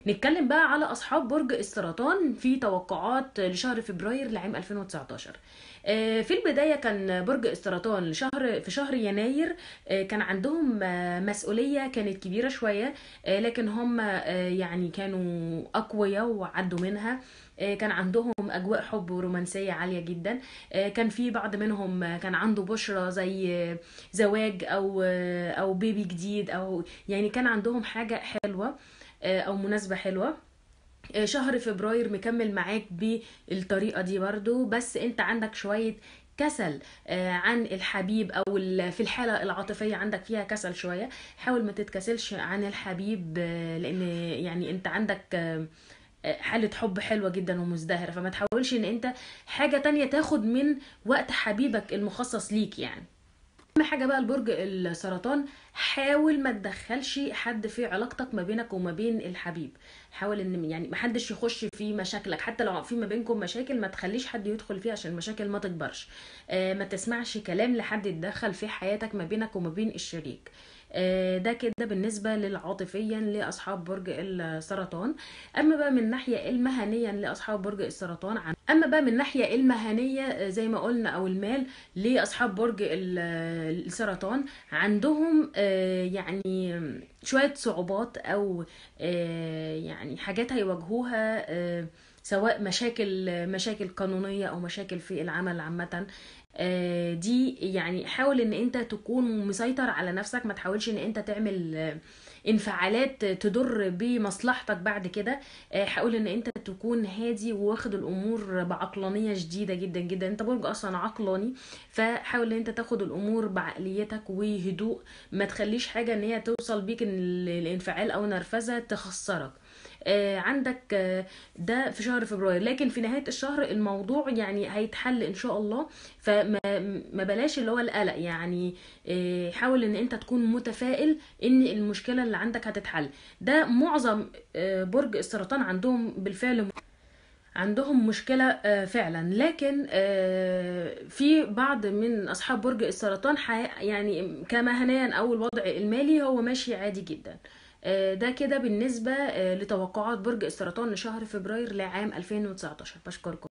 نتكلم بقى على أصحاب برج السرطان في توقعات لشهر فبراير لعام 2019 آه، في البداية كان برج السرطان لشهر في شهر يناير آه، كان عندهم آه، مسؤولية كانت كبيرة شوية آه، لكن هم آه، يعني كانوا أقوياء وعدوا منها آه، كان عندهم أجواء حب ورومانسية عالية جدا آه، كان في بعض منهم آه، كان عنده بشرة زي آه، زواج أو آه، أو بيبي جديد أو يعني كان عندهم حاجة حلوة آه، أو مناسبة حلوة آه، شهر فبراير مكمل معاك بالطريقة دي برضو بس انت عندك شوية كسل آه، عن الحبيب او ال- في الحالة العاطفية عندك فيها كسل شوية حاول ما تتكسلش عن الحبيب آه، لان يعني انت عندك آه، آه، حالة حب حلوة جدا ومزدهرة فما تحاولش ان انت حاجة تانية تاخد من وقت حبيبك المخصص ليك يعني اهم حاجه بقى البرج السرطان حاول ما تدخلش حد في علاقتك ما بينك وما بين الحبيب حاول ان يعني ما حدش يخش في مشاكلك حتى لو في ما بينكم مشاكل ما تخليش حد يدخل فيها عشان المشاكل ما تكبرش آه ما تسمعش كلام لحد يتدخل في حياتك ما بينك وما بين الشريك آه، ده كده بالنسبة للعاطفيا لأصحاب برج السرطان أما بقى من الناحية المهنيا لأصحاب برج السرطان عن أما بقى من الناحية المهنية آه، زي ما قلنا أو المال لأصحاب برج ال- السرطان عندهم آه، يعني شوية صعوبات أو آه، يعني حاجات هيواجهوها آه، سواء مشاكل مشاكل قانونية أو مشاكل في العمل عامة آه، دي يعني حاول ان انت تكون مسيطر على نفسك ما تحاولش ان انت تعمل آه، انفعالات تضر بمصلحتك بعد كده آه، حاول ان انت تكون هادي واخد الامور بعقلانية شديدة جدا جدا انت برج اصلا عقلاني فحاول ان انت تاخد الامور بعقليتك وهدوء ما تخليش حاجة ان هي توصل بيك إن ال- الانفعال او نرفزة تخسرك آه، عندك آه، ده في شهر فبراير لكن في نهاية الشهر الموضوع يعني هيتحل ان شاء الله فما ما بلاش اللي هو القلق يعني آه، حاول ان انت تكون متفائل ان المشكلة اللي عندك هتتحل ده معظم آه، برج السرطان عندهم بالفعل عندهم مشكلة آه، فعلا لكن آه، في بعض من أصحاب برج السرطان حي- يعني كمهنيا أو الوضع المالي هو ماشي عادي جدا آه، ده كده بالنسبة آه، لتوقعات برج السرطان لشهر فبراير لعام 2019 بشكركم